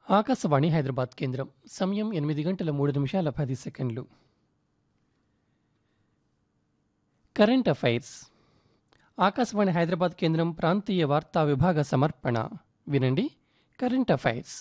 ఆకాశవాణి హైదరాబాద్ కేంద్రం సమయం ఎనిమిది గంటల మూడు నిమిషాల పది సెకండ్లు కరెంట్ అఫైర్స్ ఆకాశవాణి హైదరాబాద్ కేంద్రం ప్రాంతీయ వార్తా విభాగ సమర్పణ వినండి కరెంట్ అఫైర్స్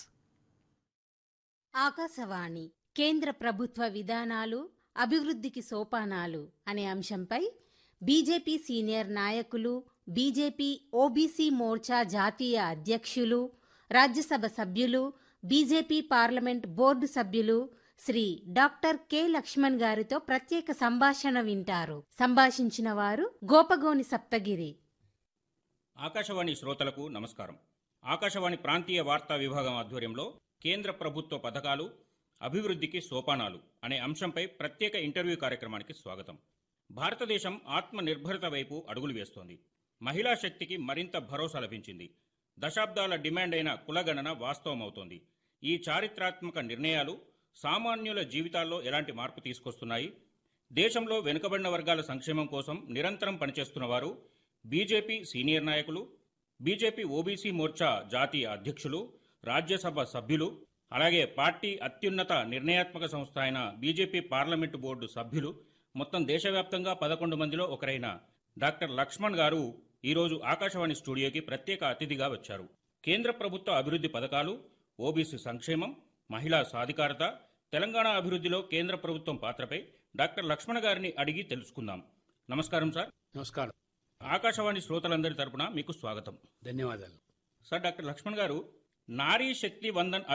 ఆకాశవాణి కేంద్ర ప్రభుత్వ విధానాలు అభివృద్ధికి సోపానాలు అనే అంశంపై బీజేపీ సీనియర్ నాయకులు బీజేపీ ఓబీసీ మోర్చా జాతీయ అధ్యక్షులు రాజ్యసభ సభ్యులు బీజేపీ పార్లమెంట్ బోర్డు సభ్యులు శ్రీ డాక్టర్ కె లక్ష్మణ్ గారితో ప్రత్యేక సంభాషణ వింటారు సంభాషించిన వారు గోపగోని సప్తగిరి ఆకాశవాణి శ్రోతలకు నమస్కారం ఆకాశవాణి ప్రాంతీయ వార్తా విభాగం ఆధ్వర్యంలో కేంద్ర ప్రభుత్వ పథకాలు అభివృద్ధికి సోపానాలు అనే అంశంపై ప్రత్యేక ఇంటర్వ్యూ కార్యక్రమానికి స్వాగతం భారతదేశం ఆత్మ నిర్భరత వైపు అడుగులు వేస్తోంది మహిళా శక్తికి మరింత భరోసా లభించింది దశాబ్దాల డిమాండ్ అయిన కులగణన వాస్తవమవుతోంది ఈ చారిత్రాత్మక నిర్ణయాలు సామాన్యుల జీవితాల్లో ఎలాంటి మార్పు తీసుకొస్తున్నాయి దేశంలో వెనుకబడిన వర్గాల సంక్షేమం కోసం నిరంతరం పనిచేస్తున్న వారు బీజేపీ సీనియర్ నాయకులు బీజేపీ ఓబీసీ మోర్చా జాతీయ అధ్యక్షులు రాజ్యసభ సభ్యులు అలాగే పార్టీ అత్యున్నత నిర్ణయాత్మక సంస్థ అయిన బీజేపీ పార్లమెంటు బోర్డు సభ్యులు మొత్తం దేశవ్యాప్తంగా పదకొండు మందిలో ఒకరైన డాక్టర్ లక్ష్మణ్ గారు ఈరోజు ఆకాశవాణి స్టూడియోకి ప్రత్యేక అతిథిగా వచ్చారు కేంద్ర ప్రభుత్వ అభివృద్ధి పథకాలు ఓబీసీ సంక్షేమం మహిళా సాధికారత తెలంగాణ అభివృద్ధిలో కేంద్ర ప్రభుత్వం పాత్రపై డాక్టర్ లక్ష్మణ్ గారిని అడిగి తెలుసుకుందాం నమస్కారం సార్ నమస్కారం ఆకాశవాణి శ్రోతలందరి తరపున మీకు స్వాగతం ధన్యవాదాలు సార్ డాక్టర్ లక్ష్మణ్ గారు నారీ శక్తి వందన్